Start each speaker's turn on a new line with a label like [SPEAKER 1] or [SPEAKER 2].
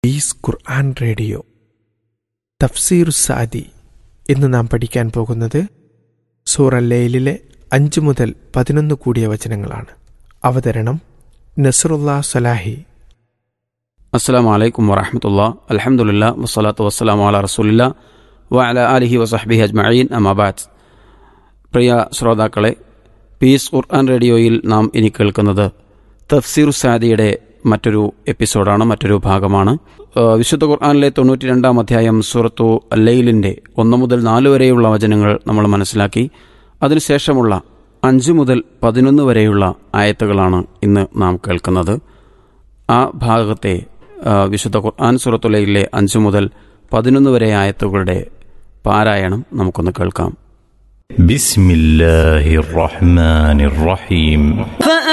[SPEAKER 1] is Quran radio തഫ്സീർ സാദി ഇന്ന് നാം പഠിക്കാൻ പോകുന്നത് സൂറ ലെയിലിലെ അഞ്ച് മുതൽ പതിനൊന്ന് കൂടിയ വചനങ്ങളാണ് അവതരണം നസറുല്ല സലാഹി
[SPEAKER 2] അസ്സാം വലൈക്കും വറഹമത്തുള്ള അലഹമുല്ല വസ്സലാത്തു വസ്സലാം അല റസൂലില്ല വഅല അലിഹി വസഹബി അജ്മഈൻ അമാബാദ് പ്രിയ ശ്രോതാക്കളെ പീസ് ഖുർആൻ റേഡിയോയിൽ നാം ഇനി കേൾക്കുന്നത് തഫ്സീർ സാദിയുടെ മറ്റൊരു എപ്പിസോഡാണ് മറ്റൊരു ഭാഗമാണ് ഏഹ് വിശുദ്ധ ഖുർആനിലെ തൊണ്ണൂറ്റി രണ്ടാം അധ്യായം സൂറത്തു അല്ലയിലിൻ്റെ ഒന്ന് മുതൽ നാല് വരെയുള്ള വചനങ്ങൾ നമ്മൾ മനസ്സിലാക്കി അതിനുശേഷമുള്ള അഞ്ച് മുതൽ പതിനൊന്ന് വരെയുള്ള ആയത്തുകളാണ് ഇന്ന് നാം കേൾക്കുന്നത് ആ ഭാഗത്തെ ആ, വിശുദ്ധ ഖുർആൻ സുറത്തുലയിലെ അഞ്ച് മുതൽ പതിനൊന്ന് വരെ ആയത്തുകളുടെ പാരായണം നമുക്കൊന്ന് കേൾക്കാം
[SPEAKER 3] بسم الله الرحمن الرحيم